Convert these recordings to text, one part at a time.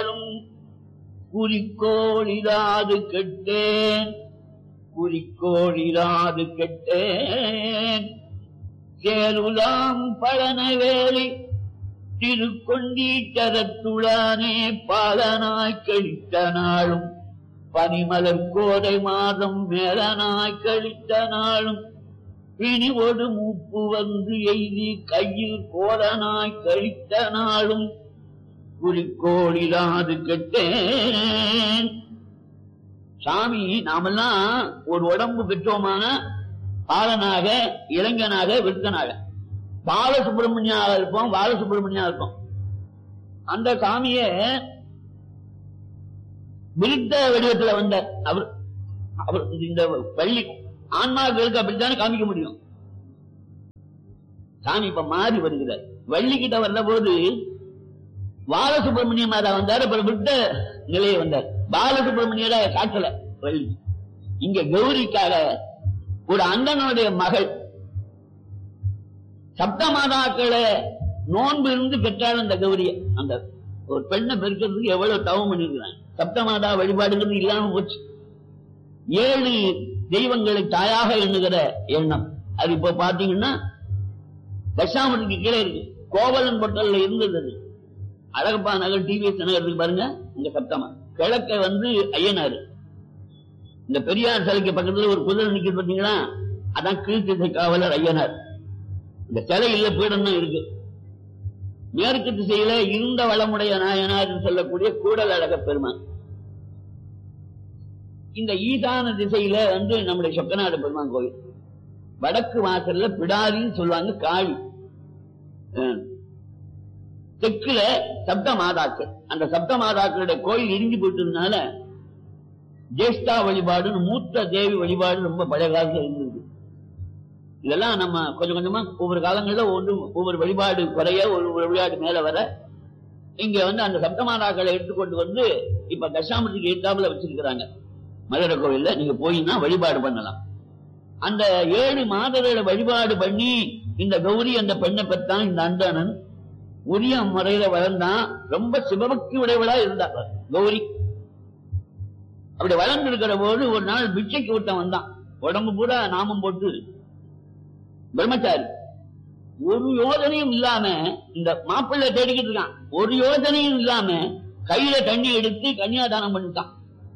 சேரும் குறிக்கோளிலாது கெட்டேன் குறிக்கோளிலாது கெட்டேன் சேருலாம் பழனவேலி திருக்கொண்டீச்சரத்துளானே பாலனாய் கழித்த நாளும் பனிமலர் கோடை மாதம் மேலனாய் கழித்த நாளும் பிணிவொடு மூப்பு வந்து எய்தி கையில் கோலனாய் கழித்த நாளும் குறிக்கோளிலாது கெட்டேன் சாமி நாமெல்லாம் ஒரு உடம்பு பெற்றோமான பாலனாக இளைஞனாக விருத்தனாக பாலசுப்பிரமணியாக இருப்போம் பாலசுப்பிரமணியா இருப்போம் அந்த சாமிய விருத்த வடிவத்துல வந்த அவர் அவர் இந்த பள்ளி ஆன்மாக்களுக்கு அப்படித்தானே காமிக்க முடியும் சாமி இப்ப மாறி வருகிறார் வள்ளி கிட்ட வந்த போது பாலசுப்பிரமணிய மாதா வந்தார் அப்புறம் விருத்த நிலையை வந்தார் பாலசுப்பிரமணியர காட்டல வள்ளி இங்க கௌரிக்காக ஒரு அண்ணனுடைய மகள் சப்த மாதாக்களை நோன்பு இருந்து பெற்றாள் அந்த கௌரிய அந்த ஒரு பெண்ணை பெருக்கிறதுக்கு எவ்வளவு தவம் பண்ணிருக்கிறாங்க சப்த மாதா வழிபாடுங்கிறது இல்லாம போச்சு ஏழு தெய்வங்களை தாயாக எண்ணுகிற எண்ணம் அது இப்ப பாத்தீங்கன்னா தசாமத்துக்கு கீழே இருக்கு கோவலன் பொட்டல்ல இருந்தது அது அழகப்பா நகர் டிவிஎஸ் நகர் இருக்கு பாருங்க இங்க சப்தமா கிழக்க வந்து ஐயனாரு இந்த பெரியார் சிலைக்கு பக்கத்துல ஒரு குதிரை நிக்குது பாத்தீங்களா அதான் கீழ்த்திசை காவலர் ஐயனார் இந்த சிலை இல்ல பீடம் தான் இருக்கு மேற்கு திசையில இருந்த வளமுடைய நாயனார் என்று சொல்லக்கூடிய கூடல் அழக பெருமான் இந்த ஈசான திசையில வந்து நம்முடைய சொக்கநாடு பெருமான் கோயில் வடக்கு வாசல்ல பிடாரின்னு சொல்லுவாங்க காளி அஹ். தெற்குல சப்த மாதாக்கள் அந்த சப்த மாதாக்களுடைய கோயில் இடிஞ்சு போயிட்டதுனால ஜேஷ்டா வழிபாடுன்னு மூத்த தேவி வழிபாடு ரொம்ப பழைய காலத்துல இருந்தது இதெல்லாம் நம்ம கொஞ்சம் கொஞ்சமா ஒவ்வொரு காலங்கள்ல ஒன்று ஒவ்வொரு வழிபாடு குறைய ஒரு வழிபாடு மேல வர இங்க வந்து அந்த சப்தமாதாக்களை எடுத்துக்கொண்டு வந்து இப்ப தசாமத்துக்கு எட்டாப்புல வச்சிருக்கிறாங்க மதுரை கோவில்ல நீங்க போயின்னா வழிபாடு பண்ணலாம் அந்த ஏழு மாதர்களை வழிபாடு பண்ணி இந்த கௌரி அந்த பெண்ணை பெற்றான் இந்த அந்தணன் உரிய முறையில வளர்ந்தான் ரொம்ப சிவபக்தி உடையவளா இருந்தா கௌரி அப்படி வளர்ந்து இருக்கிற போது ஒரு நாள் பிச்சைக்கு ஒருத்தன் வந்தான் உடம்பு பூரா நாமம் போட்டு பிரம்மச்சாரி ஒரு யோஜனையும் இல்லாம இந்த மாப்பிள்ளை தேடிக்கிட்டு இருக்கான் ஒரு யோஜனையும் இல்லாம கையில தண்ணி எடுத்து கன்னியாதானம் பண்ணிட்டான்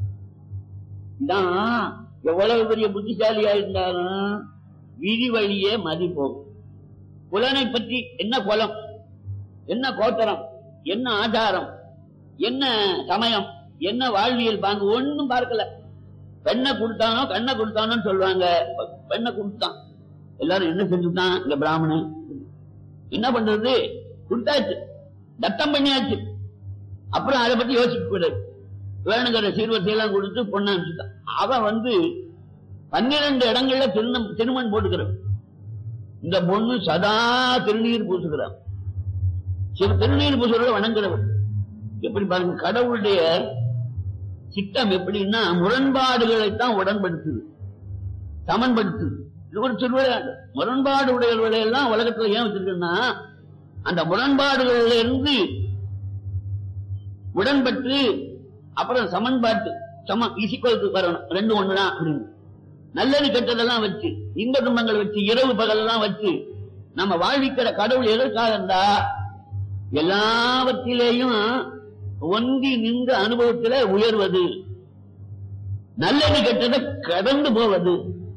இதான் எவ்வளவு பெரிய புத்திசாலியா இருந்தாலும் விதி வழியே மதி போகும் புலனை பற்றி என்ன குலம் என்ன கோத்தரம் என்ன ஆச்சாரம் என்ன சமயம் என்ன வாழ்வியல் பாங்கு ஒண்ணும் பார்க்கல பெண்ணை கொடுத்தானோ கண்ணை கொடுத்தானோன்னு சொல்லுவாங்க பெண்ணை கொடுத்தான் எல்லாரும் என்ன செஞ்சுட்டான் இந்த பிராமணன் என்ன பண்றது கொடுத்தாச்சு தத்தம் பண்ணியாச்சு அப்புறம் அதை பத்தி யோசிக்க கூடாது வேணுங்கிற சீர்வரிசை எல்லாம் கொடுத்து பொண்ணை அனுப்பிச்சுட்டான் அவன் வந்து பன்னிரண்டு இடங்கள்ல திருநம் திருமண் போட்டுக்கிறான் இந்த பொண்ணு சதா திருநீர் பூசுகிறான் சில திருநீர் பூசுகிறத வணங்குறவன் எப்படி பாருங்க கடவுளுடைய சிட்டம் எப்படின்னா முரண்பாடுகளைத்தான் உடன்படுத்துது சமன்படுத்துது இது ஒரு திருவிளையாட்டு முரண்பாடு உடையவர்களை எல்லாம் உலகத்துல ஏன் வச்சிருக்குன்னா அந்த முரண்பாடுகள்ல இருந்து உடன்பட்டு அப்புறம் சமன்பாட்டு சம இசிக்கலுக்கு வரணும் ரெண்டு ஒண்ணுதான் அப்படின்னு நல்லது கெட்டதெல்லாம் வச்சு இன்ப துன்பங்களை வச்சு இரவு பகலெல்லாம் வச்சு நம்ம வாழ்விக்கிற கடவுள் எதற்காக இருந்தா எல்லாவற்றிலேயும் ஒன்றி நின்று அனுபவத்துல உயர்வது நல்லது கெட்டதை கடந்து போவது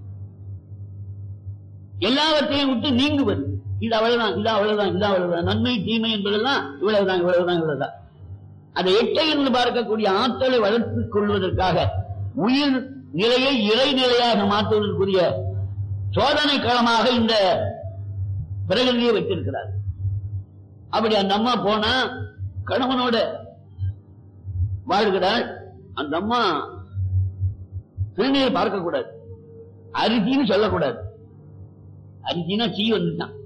எல்லாவற்றையும் விட்டு நீங்குவது இது அவ்வளவுதான் இது அவ்வளவுதான் இது அவ்வளவுதான் நன்மை தீமை என்பதெல்லாம் இவ்வளவுதான் இவ்வளவுதான் இவ்வளவுதான் அதை எட்டை இருந்து பார்க்கக்கூடிய ஆற்றலை வளர்த்துக் கொள்வதற்காக உயிர் நிலையை இறை நிலையாக மாற்றுவதற்குரிய சோதனை களமாக இந்த பிரகதியை வைத்திருக்கிறார் அப்படி அந்த அம்மா போனா கணவனோட வாழ்கிறாள் அந்த அம்மா திருநீர் பார்க்க கூடாது அரிசின்னு சொல்லக்கூடாது அரிசினா சீ வந்துட்டான்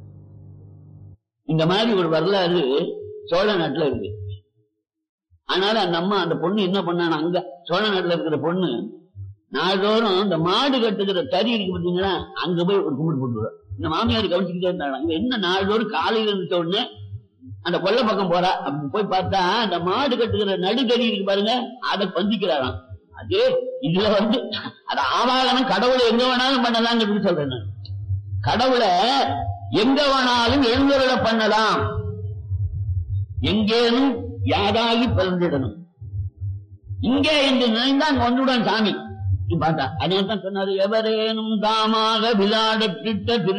இந்த மாதிரி ஒரு வரலாறு சோழ நாட்டுல இருக்கு அதனால அந்த அம்மா அந்த பொண்ணு என்ன பண்ணான அங்க சோழ நாட்டுல இருக்கிற பொண்ணு நாள்தோறும் இந்த மாடு கட்டுகிற தறி இருக்கு பாத்தீங்களா அங்க போய் ஒரு கும்பிட்டு போட்டுருவா இந்த மாமியார் கவனிச்சுக்கிட்டே இருந்தாங்க அங்க என்ன நாள்தோறும் காலையில இருந்த உடனே அந்த கொல்லை பக்கம் போறா அப்ப போய் பார்த்தா அந்த மாடு கட்டுகிற நடுக்கறி இருக்கு பாருங்க அதை பந்திக்கிறாராம் அது இதுல வந்து அது ஆவாகனம் கடவுளை எங்க வேணாலும் பண்ணலாங்கிறது சொல்றேன் நான் கடவுளை எங்க வேணாலும் எழுந்தருள பண்ணலாம் எங்கேனும் யாதாகி பிறந்திடணும் இங்கே என்று நினைந்தா அங்க வந்துவிடும் சாமி பார்த்தா அதே தான் சொன்னாரு எவரேனும் தாமாக விளையாடத்திட்ட திரு